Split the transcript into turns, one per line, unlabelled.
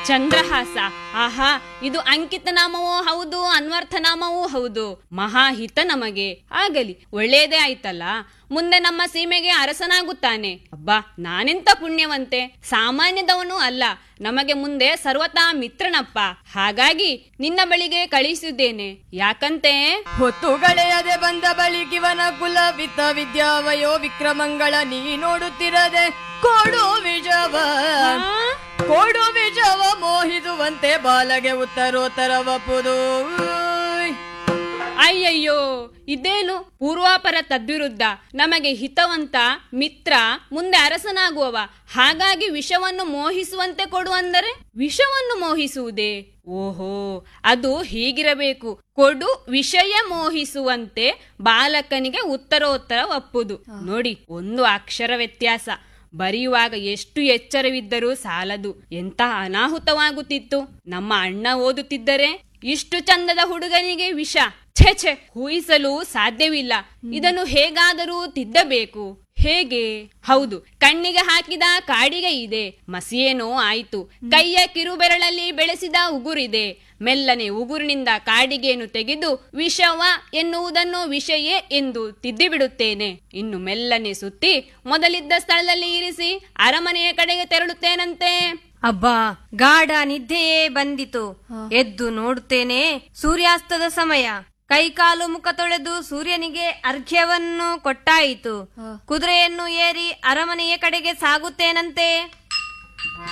ಚಂದ್ರಹಾಸ ಆಹಾ ಇದು ಅಂಕಿತ ನಾಮವೂ ಹೌದು ಅನ್ವರ್ಥ ನಾಮವೂ ಹೌದು ಮಹಾಹಿತ ನಮಗೆ ಆಗಲಿ ಒಳ್ಳೇದೇ ಆಯ್ತಲ್ಲ ಮುಂದೆ ನಮ್ಮ ಸೀಮೆಗೆ ಅರಸನಾಗುತ್ತಾನೆ ಅಬ್ಬಾ ನಾನೆಂತ ಪುಣ್ಯವಂತೆ ಸಾಮಾನ್ಯದವನು ಅಲ್ಲ ನಮಗೆ ಮುಂದೆ ಸರ್ವತಾ ಮಿತ್ರನಪ್ಪ ಹಾಗಾಗಿ ನಿನ್ನ ಬಳಿಗೆ ಕಳಿಸಿದ್ದೇನೆ ಯಾಕಂತೆ
ಹೊತ್ತುಗಳೆಯದೆ ಬಂದ ಬಳಿಕಿವನ ಕುಲ ವಿತ್ತ ವಿದ್ಯಾವಯೋ ವಿಕ್ರಮಂಗಳ ನೀ ನೋಡುತ್ತಿರದೆ ಕೊಡು ವಿಜವ
ಆ?
ಕೊಡು ವಿಜವ ಮೋಹಿಸುವಂತೆ ಬಾಲಗೆ ಉತ್ತರೋತ್ತರವಪ್ಪುದು
ಅಯ್ಯಯ್ಯೋ ಇದೇನು ಪೂರ್ವಾಪರ ತದ್ವಿರುದ್ಧ ನಮಗೆ ಹಿತವಂತ ಮಿತ್ರ ಮುಂದೆ ಅರಸನಾಗುವವ ಹಾಗಾಗಿ ವಿಷವನ್ನು ಮೋಹಿಸುವಂತೆ ಕೊಡು ಅಂದರೆ ವಿಷವನ್ನು ಮೋಹಿಸುವುದೇ ಓಹೋ ಅದು ಹೀಗಿರಬೇಕು ಕೊಡು ವಿಷಯ ಮೋಹಿಸುವಂತೆ ಬಾಲಕನಿಗೆ ಉತ್ತರೋತ್ತರ ಒಪ್ಪುದು ನೋಡಿ ಒಂದು ಅಕ್ಷರ ವ್ಯತ್ಯಾಸ ಬರೆಯುವಾಗ ಎಷ್ಟು ಎಚ್ಚರವಿದ್ದರೂ ಸಾಲದು ಎಂತ ಅನಾಹುತವಾಗುತ್ತಿತ್ತು ನಮ್ಮ ಅಣ್ಣ ಓದುತ್ತಿದ್ದರೆ ಇಷ್ಟು ಚಂದದ ಹುಡುಗನಿಗೆ ವಿಷ ಛೆ ಛೆ ಊಹಿಸಲು ಸಾಧ್ಯವಿಲ್ಲ ಇದನ್ನು ಹೇಗಾದರೂ ತಿದ್ದಬೇಕು ಹೇಗೆ ಹೌದು ಕಣ್ಣಿಗೆ ಹಾಕಿದ ಕಾಡಿಗೆ ಇದೆ ಮಸಿಯೇನೋ ಆಯಿತು ಕೈಯ ಕಿರುಬೆರಳಲ್ಲಿ ಬೆಳೆಸಿದ ಉಗುರಿದೆ ಮೆಲ್ಲನೆ ಉಗುರಿನಿಂದ ಕಾಡಿಗೆಯನ್ನು ತೆಗೆದು ವಿಷವ ಎನ್ನುವುದನ್ನು ವಿಷಯೇ ಎಂದು ತಿದ್ದಿಬಿಡುತ್ತೇನೆ ಇನ್ನು ಮೆಲ್ಲನೆ ಸುತ್ತಿ ಮೊದಲಿದ್ದ ಸ್ಥಳದಲ್ಲಿ ಇರಿಸಿ ಅರಮನೆಯ ಕಡೆಗೆ ತೆರಳುತ್ತೇನಂತೆ
ಅಬ್ಬಾ ಗಾಢ ನಿದ್ದೆಯೇ ಬಂದಿತು ಎದ್ದು ನೋಡುತ್ತೇನೆ ಸೂರ್ಯಾಸ್ತದ ಸಮಯ ಕೈಕಾಲು ಮುಖ ತೊಳೆದು ಸೂರ್ಯನಿಗೆ ಅರ್ಘ್ಯವನ್ನು ಕೊಟ್ಟಾಯಿತು ಕುದುರೆಯನ್ನು ಏರಿ ಅರಮನೆಯ ಕಡೆಗೆ ಸಾಗುತ್ತೇನಂತೆ